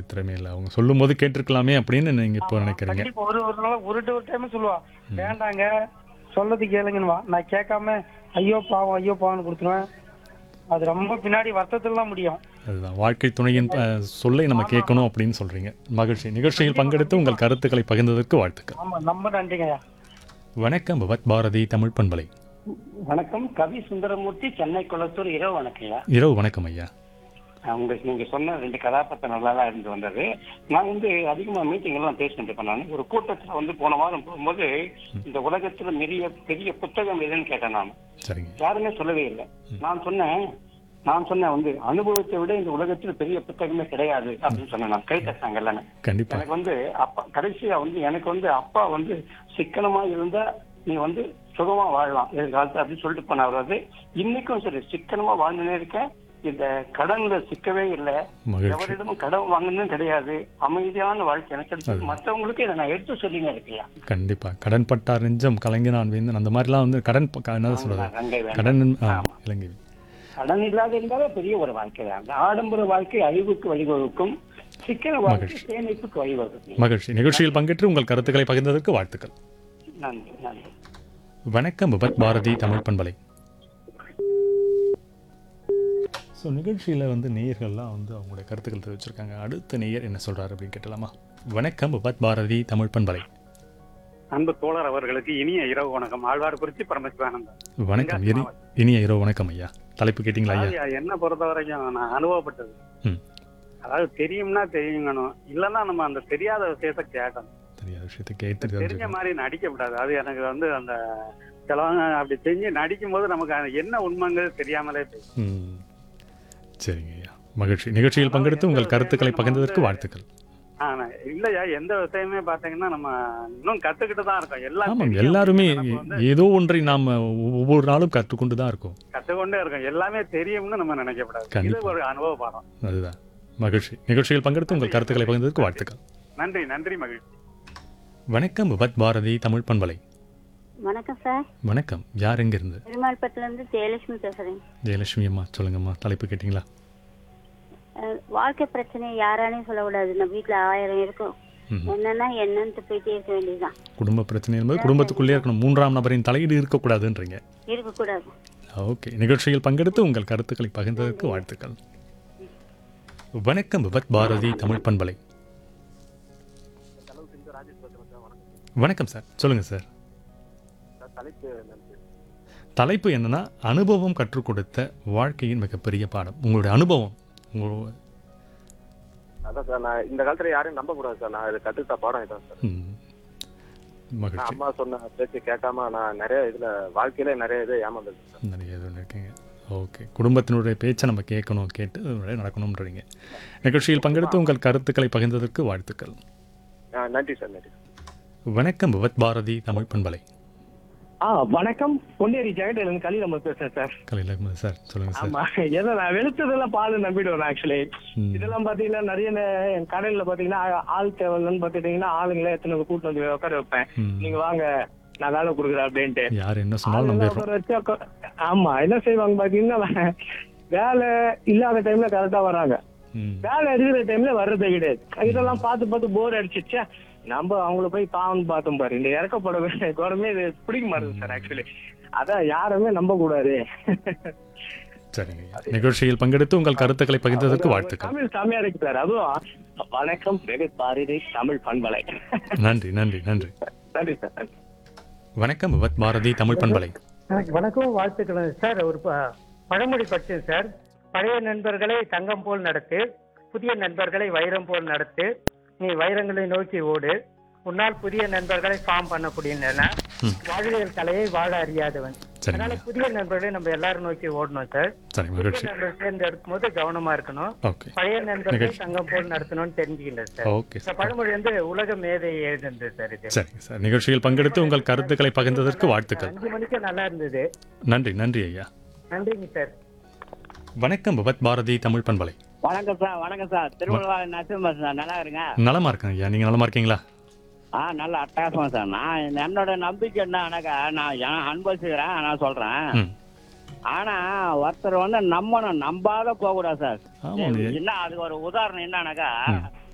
அப்படி திறமை இல்லை அவங்க சொல்லும் போது கேட்டிருக்கலாமே அப்படின்னு நீங்க இப்போ நினைக்கிறீங்க கண்டிப்பா ஒரு ஒரு நாள் ஒரு ஒரு டைம் சொல்லுவா வேண்டாங்க சொல்லது கேளுங்கன்னுவா நான் கேட்காம ஐயோ பாவம் ஐயோ பாவம்னு கொடுத்துருவேன் அது ரொம்ப பின்னாடி வருத்தத்துல முடியும் அதுதான் வாழ்க்கை துணையின் அஹ், சொல்லை நம்ம கேட்கணும் அப்படின்னு சொல்றீங்க மகிழ்ச்சி நிகழ்ச்சியில் பங்கெடுத்து உங்கள் கருத்துக்களை பகிர்ந்ததற்கு வாழ்த்துக்கள் ஆமா ரொம்ப நன்றிங்கய்யா வணக்கம் பவத் பாரதி தமிழ் பண்பலை வணக்கம் கவி சுந்தரமூர்த்தி சென்னை குளத்தூர் இரவு வணக்கம்யா இரவு வணக்கம் ஐயா உங்க நீங்க சொன்ன ரெண்டு கதாபாத்திரம் நல்லா தான் இருந்து வந்தது நான் வந்து அதிகமா மீட்டிங் எல்லாம் பேசிட்டு இருப்பேன் நான் ஒரு கூட்டத்துல வந்து போன வாரம் போகும்போது இந்த உலகத்துல பெரிய பெரிய புத்தகம் எதுன்னு கேட்டேன் நான் சரிங்க யாருமே சொல்லவே இல்லை நான் சொன்னேன் நான் சொன்னேன் வந்து அனுபவத்தை விட இந்த உலகத்துல பெரிய புத்தகமே கிடையாது அப்படின்னு சொன்னேன் நான் கை தட்டாங்க எல்லாமே கண்டிப்பா எனக்கு வந்து அப்பா கடைசியா வந்து எனக்கு வந்து அப்பா வந்து சிக்கனமா இருந்தா நீ வந்து சுகமா வாழலாம் எதிர்காலத்து அப்படின்னு சொல்லிட்டு போனவர் வந்து இன்னைக்கும் சரி சிக்கனமா வாழ்ந்துனே இருக்கேன் இந்த கடன்ல சிக்கவே இல்லை மகிழ்ச்சி எவரிடமும் கடன் வாங்கணும் கிடையாது அமைதியான வாழ்க்கை எனக்கு கிடைச்சது. மத்தவங்களுக்கு இதை நான் எடுத்து சொல்லிங்க இருக்கையா கண்டிப்பா கடன் பட்டார் நெஞ்சம் கலைஞனான் வேந்தன் அந்த மாதிரிலாம் வந்து கடன் ப- க- என்ன சொல்றது ரங்கை வேண்டாம். கடன் ஆ, இலங்கை கடன் இல்லாத இருந்தாலே பெரிய ஒரு வாழ்க்கை தான் அந்த ஆடம்பர வாழ்க்கை அழிவுக்கு வழிவகுக்கும் சிக்கன வாழ்க்கை சேமிப்புக்கு வழிவகுக்கும் மகிழ்ச்சி நிகழ்ச்சியில் பங்கேற்று உங்கள் கருத்துக்களை பகிர்ந்ததற்கு வாழ்த்துக்கள் நன்றி நன்றி வணக்கம் விபத் பாரதி தமிழ் பண்பலை ஸோ நிகழ்ச்சியில் வந்து நேயர்கள்லாம் வந்து அவங்களுடைய கருத்துக்கள் தெரிவிச்சிருக்காங்க அடுத்த நேயர் என்ன சொல்றாரு அப்படின்னு கேட்டலாமா வணக்கம் விபத் பாரதி தமிழ் பண்பலை அன்பு தோழர் அவர்களுக்கு இனிய இரவு வணக்கம் ஆழ்வார்குறிச்சி பரமசிவானந்தம் வணக்கம் இனி இனிய இரவு வணக்கம் ஐயா தலைப்பு கேட்டிங்களா ஐயா அதாவது என்ன பொறுத்த வரைக்கும் நான் அனுபவப்பட்டது ம் அதாவது தெரியும்னா தெரியுங்கணும் இல்லைன்னா நம்ம அந்த தெரியாத விஷயத்த கேட்கணும் தெரியாத விஷயத்தை கேட்டு தெரிஞ்ச தெரிஞ்சுக்கணும். மாதிரி நடிக்க கூடாது அது எனக்கு வந்து அந்த சிலவங்க அப்படி செஞ்சு நடிக்கும் போது நமக்கு அது என்ன உண்மைங்கிறது தெரியாமலே போயிடும் ம் சரிங்க ஐயா மகிழ்ச்சி நிகழ்ச்சியில் பங்கெடுத்து உங்கள் கருத்துக்களை பகிர்ந்ததற்கு வாழ்த்துக்கள் ஆனா இல்லையா எந்த விஷயமே பாத்தீங்கன்னா நம்ம இன்னும் கத்துக்கிட்டு தான் இருக்கோம் எல்லாம் ஆமாம் தெரியும். எல்லாருமே நம்ம வந்து ஏதோ ஒன்றை நாம் ஒவ்வொரு நாளும் கற்றுக்கொண்டு தான் இருக்கோம் கத்துக்கொண்டே இருக்கோம் எல்லாமே தெரியும்னு நம்ம நினைக்கக்கூடாது இது கண்டிப்பா. ஒரு அனுபவ பாடம் அதுதான் மகிழ்ச்சி நிகழ்ச்சியில் பங்கெடுத்து உங்கள் கருத்துக்களை பகிர்ந்ததற்கு வாழ்த்துக்கள் நன்றி நன்றி மகிழ்ச்சி வணக்கம் விபத் பாரதி தமிழ் பண்பலை வணக்கம் சார் வணக்கம் யார் எங்கிருந்து பெருமாள்பட்டில இருந்து ஜெயலட்சுமி பேசுறேன் ஜெயலட்சுமி அம்மா சொல்லுங்கம்மா தலைப்பு கேட்டிங்களா அஹ், வாழ்க்கை பிரச்சனையை யாராலையும் சொல்லக்கூடாது நம்ம வீட்டுல ஆயிரம் இருக்கும் ம். என்னன்னா என்னன்ட்டு போயிட்டே இருக்க வேண்டியதுதான் குடும்ப பிரச்சனை என்பது குடும்பத்துக்குள்ளே இருக்கணும் மூன்றாம் நபரின் தலையீடு இருக்கக்கூடாதுன்றீங்க இருக்கக்கூடாது ஓகே நிகழ்ச்சியில் பங்கெடுத்து உங்கள் கருத்துக்களை பகிர்ந்ததற்கு வாழ்த்துக்கள் வணக்கம் விபத் பாரதி தமிழ் பண்பலை வணக்கம் சார் சொல்லுங்க சார் தலைப்பு என்னன்னா அனுபவம் கற்றுக் கொடுத்த வாழ்க்கையின் மிகப்பெரிய பாடம் உங்களுடைய அனுபவம் உங்களோட அதான் சார் நான் இந்த காலத்துல யாரையும் நம்ப கூடாது சார் நான் இது கத்துக்கிட்ட பாடம் இதான் சார் ம், நான் மகிழ்ச்சி அம்மா சொன்ன பேச்சு கேட்காம நான் நிறைய இதுல வாழ்க்கையில நிறைய இது ஏமாந்துருக்கேன் சார் நிறைய இது இருக்கீங்க ஓகே குடும்பத்தினுடைய பேச்சை நம்ம கேட்கணும் கேட்டு அதனுடைய நடக்கணுன்றீங்க நிகழ்ச்சியில் பங்கெடுத்து உங்கள் கருத்துக்களை பகிர்ந்ததற்கு வாழ்த்துக்கள் ஆ, நன்றி சார் நன்றி வணக்கம் விவத் பாரதி தமிழ் பண்பலை ஆ வணக்கம் பொன்னேரி ஜெகடையில இருந்து கலி நம்ம பேசுறேன் சார் கலையில் அகமது சார் சொல்லுங்க சார் ஆமா ஏதோ நான் வெளுத்ததெல்லாம் பால் நம்பிடுவேன் ஆக்சுவலி ம், இதெல்லாம் பாத்தீங்கன்னா நிறைய நே- என் கடையில பாத்தீங்கன்னா ஆள் தேவைன்னு பாத்துட்டீங்கன்னா ஆளுங்களே எத்தனை கூட்டு வந்து உட்கார வைப்பேன் ம். நீங்க வாங்க நான் வேலை கொடுக்குறேன் அப்படின்ட்டு யார் என்ன சொன்னாலும் ஆளுங்களை நம்பிடுறோம் உட்கார வச்சு உட்கா- ஆமா என்ன செய்வாங்க பாத்தீங்கன்னா வேலை இல்லாத டைம்ல கரெக்டா வராங்க ம், வேலை இருக்கிற டைம்ல வர்றதே கிடையாது இதெல்லாம் பார்த்து பார்த்து போர் அடிச்சிச்சா நம்ம அவங்கள போய் பாவம் பார்த்தோம் பாரு இந்த இறக்கப்பட குறமே இது பிடிக்க மாட்டேங்குது சார் ஆக்சுவலி அதான் யாருமே நம்ப கூடாது சரிங்க ஐயா. நிகழ்ச்சியில் பங்கெடுத்து உங்கள் கருத்துக்களை பகிர்ந்ததற்கு வாழ்த்துக்கள் தமிழ் செம்மையா இருக்கு சார் அதுவும் வணக்கம் வெகு பாரதி தமிழ் பண்பலை நன்றி நன்றி நன்றி நன்றி சார் நன்றி வணக்கம் விவத் பாரதி தமிழ் பண்பலை எனக்கு வணக்கம் வாழ்த்துக்கள் சார் ஒரு ப- பழமொழி படிச்சேன் சார் பழைய நண்பர்களை தங்கம் போல் நடத்து புதிய நண்பர்களை வைரம் போல் நடத்து நீ வைரங்களை நோக்கி ஓடு உன்னால் புதிய நண்பர்களை ஃபார்ம் பண்ணக்கூடியன வாழ்வியல் கலையை வாழ அறியாதவன் சரிங்க அதனால ஐயா. புதிய நண்பர்களை நம்ம எல்லாரும் நோக்கி ஓடணும் சார் சரி புதிய மகிழ்ச்சி நண்பர் தேர்ந்தெடுக்கும் போது கவனமா இருக்கணும் ஓகே பழைய நண்பர்களை நிகழ்ச்சி. தங்கம் போல் நடத்தணும்னு தெரிஞ்சுக்கிட்டேன் சார் ஓகே இந்த சார் பழமொழி வந்து உலக மேதை எழுதுனது சார் இது சரிங்க சார் நிகழ்ச்சியில் பங்கெடுத்து உங்கள் கருத்துக்களை பகிர்ந்ததற்கு வாழ்த்துக்கள் அஞ்சு மணிக்கு நல்லா இருந்தது நன்றி நன்றி ஐயா நன்றிங்க சார் வணக்கம் விவத் பாரதி தமிழ் பண்பலை வணக்கம் சார் வணக்கம் சார் திருவள்ளுவா நரசிம்ம சார் நல்லா இருங்க நலமா இருக்கேன் ஐயா நீங்க நலமா இருக்கீங்களா ஆ நல்ல அட்டகாசமா சார் நான் என்னோட நம்பிக்கை என்னன்னாக்கா நான் ஏன் அனுபவிச்சுக்கிறேன் நான் சொல்றேன் ம் ஆனா ஒருத்தர் வந்து நம்பணும் நம்பாத போக கூடாது சார் ஆமாம் என்ன அதுக்கு ஒரு உதாரணம் என்னன்னாக்கா ம்.